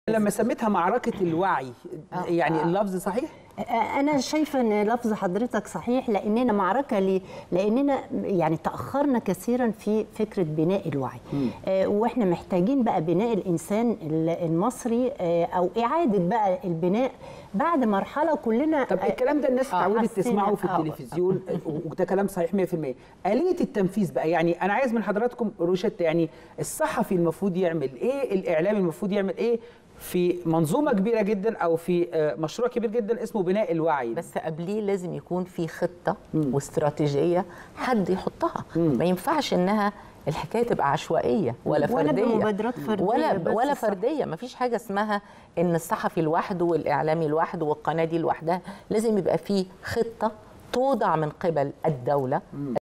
لما سميتها معركة الوعي يعني اللفظ صحيح؟ انا شايفه ان لفظ حضرتك صحيح لاننا معركه ليه لاننا يعني تاخرنا كثيرا في فكره بناء الوعي آه واحنا محتاجين بقى بناء الانسان المصري آه او اعاده بقى البناء بعد مرحله كلنا طب الكلام ده الناس آه، اتعودت حسينا- تسمعه في آه، التلفزيون وده كلام صحيح 100% آلية التنفيذ بقى يعني أنا عايز من حضراتكم روشتة يعني الصحفي المفروض يعمل إيه الإعلامي المفروض يعمل إيه في منظومة كبيرة جدا أو في آه، مشروع كبير جدا اسمه بناء الوعي بس قبليه لازم يكون في خطه واستراتيجيه حد يحطها ما ينفعش انها الحكايه تبقى عشوائيه ولا ولا فرديه بمبادرات فردية ولا بس ولا صح. فرديه ما فيش حاجه اسمها ان الصحفي لوحده والاعلامي لوحده والقناه دي لوحدها لازم يبقى في خطه توضع من قبل الدوله